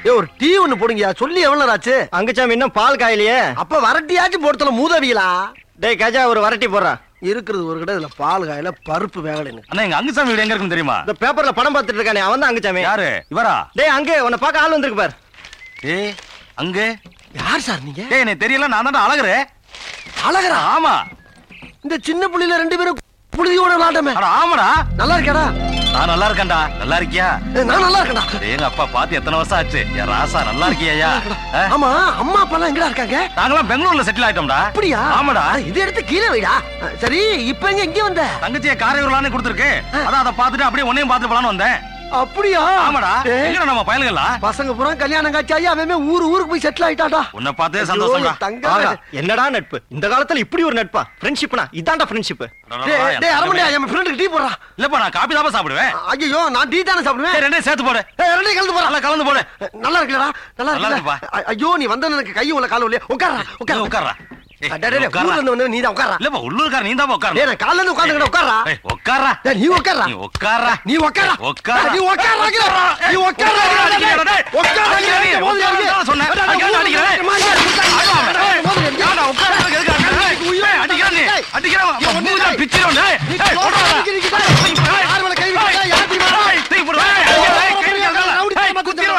ஏ ஒரு டீ ஒண்ணு போடுங்கயா சொல்லி எவ்வளவு நேரம் ஆச்சு அங்குச்சாமி இன்னும் பால் காயிலையே அப்ப வரட்டியாச்சும் போடுத்தல மூதவிகளா டேய் கஜா ஒரு வரட்டி போடுறா இருக்கிறது ஒரு கடை இதுல பால் காயில பருப்பு வேகலைன்னு அண்ணா எங்க அங்குசாமி வீடு எங்க இருக்குன்னு தெரியுமா இந்த பேப்பர்ல படம் பார்த்துட்டு இருக்கானே அவன் தான் அங்குச்சாமி யாரு இவரா டேய் அங்கே உன்னை பார்க்க ஆள் வந்திருக்கு பாரு ஏய் அங்க யார் சார் நீங்க ஏய் எனக்கு தெரியல நான் தான் அழகுறே அழகரா ஆமா இந்த சின்ன புள்ளில ரெண்டு பேரும் புழுதியோட விளாட்டமே அட ஆமாடா நல்லா இருக்கேடா நான் நல்லா இருக்கேன்டா நல்லா இருக்கியா ஏ, நான் நல்லா இருக்கேன்டா டேய், எங்க அப்பா பார்த்து எத்தனை வருஷம் ஆச்சு என் ராசா நல்லா இருக்கியா ஆமா அம்மா அப்பா எல்லாம் எங்கடா இருக்காங்க நாங்களாம் பெங்களூர்ல செட்டில் ஆயிட்டோம்டா அப்படியா ஆமாடா அட, இது எடுத்து கீழே வைடா அஹ், சரி இப்ப எங்க இங்க வந்த தங்கச்சியை காரையூர்லான்னு கொடுத்துருக்கு அதான் அதை பார்த்துட்டு அப்படியே உன்னையும் பார்த்து போலான்னு வந்தேன் அப்படியா ஆமாடா ஏய், எங்கடா நம்ம பயலுங்களா பசங்க பூரா கல்யாணம் காட்சி ஆகி அவன் ஊரு ஊருக்கு போய் செட்டில் ஆயிட்டாடா உன்னை பார்த்தே சந்தோஷம்டா ஐயோ, தங்கம். ஆகா, என்னடா நட்பு இந்த காலத்துல இப்படி ஒரு நட்பா ஃப்ரெண்ட்ஷிப்னா இதான்டா ஃப்ரெண்ட்ஷிப் டேய், டேய், அரமணியா, என் ஃப்ரெண்டுக்கு டீ போடுறா இல்லப்பா நான் காபி தான் சாப்பிடுவேன் ஐயோ நான் டீ தானே சாப்பிடுவேன் ஏய், ரெண்டையும் சேர்த்து போடு ஏய், ரெண்டையும் கலந்து போறா நல்லா கலந்து போடு நல்லா இருக்குல்லடா நல்லா நல்லா இருக்குல்ல இருக்குப்பா. அ- ஐயோ நீ வந்த எனக்கு கை உள்ள கால இல்லையா உட்காரா நீ உட்கார உட்கார்றா ஏய், டேய், டேய், டேய், உட்கார்றா. ஊர்ல இருந்து வந்து நீ தான் உட்காரா இல்லப்பா உள்ளூர்கார நீ தான் டேய் உட்காரணும் நான் காலைல இருந்து உட்கார்ந்துக்கிட்ட உட்காரா ஏய், உட்கார்றா டேய் நீ உட்காரா நீ உட்கார்றா நீ உட்காரா உட்காரா. நீ உட்காரா நீ உட்காரா அடிக்கிறா, டேய். உட்காரா அடிக்கிறா, நீ. உட்காரா தான் சொன்னேன். அடிக்கிறா, அடிக்கிறா, டேய். ஏன்டா, உட்கார்றா, எதுக்கு அடிக்கிற? டேய், அடிக்கிறா நீ. அடிக்கிறா, மூஞ்சில பிச்சிரும், டேய். டேய், போடுறா. யார் மேல